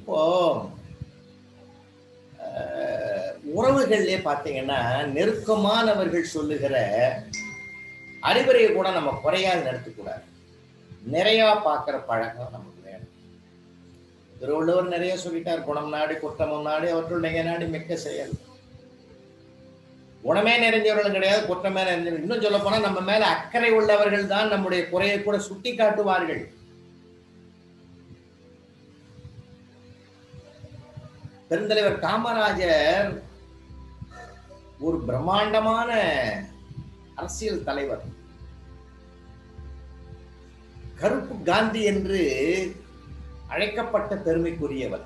இப்போ அஹ், உறவுகள்லயே பாத்தீங்கன்னா நெருக்கமானவர்கள் சொல்லுகிற அறிவுரையை கூட நம்ம குறையாது நடத்தக்கூடாது நிறைய பார்க்கிற பழக்கம் நமக்கு வேணும் திருவள்ளுவர் நிறைய சொல்லிட்டார் குணம் நாடி குற்றமும் நாடி அவற்றுடைய நாடி மிக்க செயல் குணமே நிறைஞ்சவர்களும் கிடையாது குற்றமே நிறைஞ்சவர்கள் இன்னும் சொல்ல போனா நம்ம மேல அக்கறை உள்ளவர்கள் தான் நம்முடைய குறையை கூட சுட்டி காட்டுவார்கள் பெருந்தலைவர் காமராஜர் ஒரு பிரம்மாண்டமான அரசியல் தலைவர் கருப்பு காந்தி என்று அழைக்கப்பட்ட பெருமைக்குரியவர்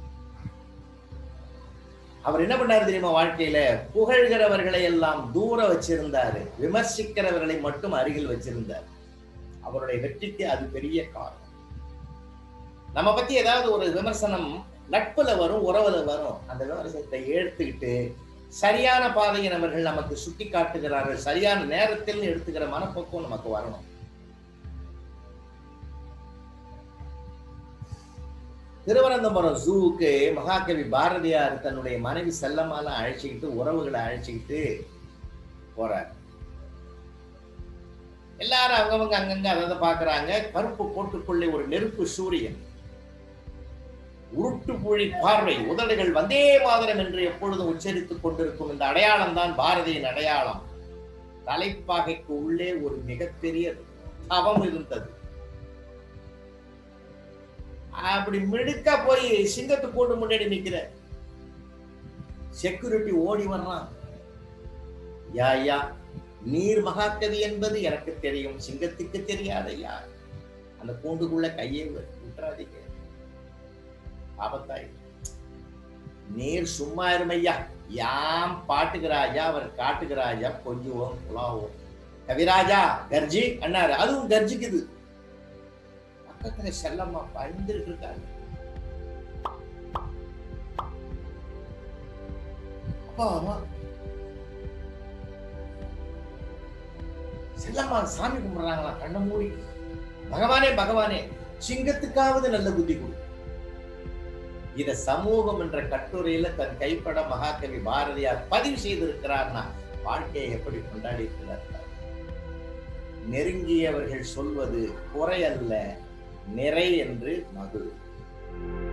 அவர் என்ன பண்ணாரு தெரியுமா வாழ்க்கையில புகழ்கிறவர்களை எல்லாம் தூர வச்சிருந்தாரு விமர்சிக்கிறவர்களை மட்டும் அருகில் வச்சிருந்தார் அவருடைய வெற்றிக்கு அது பெரிய காரணம் நம்ம பத்தி ஏதாவது ஒரு விமர்சனம் நட்புல வரும் உறவுல வரும் அந்த விமர்சனத்தை எடுத்துக்கிட்டு சரியான பாதையை அவர்கள் நமக்கு சுட்டி காட்டுகிறார்கள் சரியான நேரத்தில் எடுத்துக்கிற மனப்போக்கம் நமக்கு வரணும் திருவனந்தபுரம் ஜூவுக்கு மகாகவி பாரதியார் தன்னுடைய மனைவி செல்லம்மால அழைச்சிக்கிட்டு உறவுகளை அழைச்சிக்கிட்டு போறார் எல்லாரும் அவங்கவங்க அங்கங்க அதை அதை பாக்குறாங்க கருப்பு கோட்டுக்குள்ளே ஒரு நெருப்பு சூரியன் உருட்டு புழி பார்வை உதடுகள் வந்தே மாதரம் என்று எப்பொழுதும் உச்சரித்துக் கொண்டிருக்கும் இந்த அடையாளம் தான் பாரதியின் அடையாளம் தலைப்பாகைக்கு உள்ளே ஒரு மிகப்பெரிய தவம் இருந்தது அப்படி மிடுக்கா போய் சிங்கத்து கூண்டு முன்னாடி நிக்கிற செக்யூரிட்டி ஓடி வர்றான் யா யா நீர் மகாகவி என்பது எனக்கு தெரியும் சிங்கத்துக்கு தெரியாதையா அந்த கூண்டுக்குள்ள கையை விட்டுறாதீங்க ஆபத்தாய் நீர் சும்மா இருமையா யாம் பாட்டுக்கு ராஜா அவர் காட்டுக்கு ராஜா கொஞ்சுவோம் புலாவோம் கவிராஜா கர்ஜி அண்ணாரு அதுவும் கர்ஜிக்குது பக்கத்துல செல்லம்மா பயந்துட்டு இருக்காங்க அப்பா அம்மா செல்லம்மா சாமி கும்பிடுறாங்களா கண்ண மூடி பகவானே பகவானே சிங்கத்துக்காவது நல்ல புத்தி கொடு இத சமூகம் என்ற கட்டுரையில தன் கைப்பட மகாகவி பாரதியார் பதிவு செய்திருக்கிறார்னா வாழ்க்கையை எப்படி கொண்டாடி இருக்கிறார் நெருங்கியவர்கள் சொல்வது குறை அல்ல நிறை என்று மகிழ்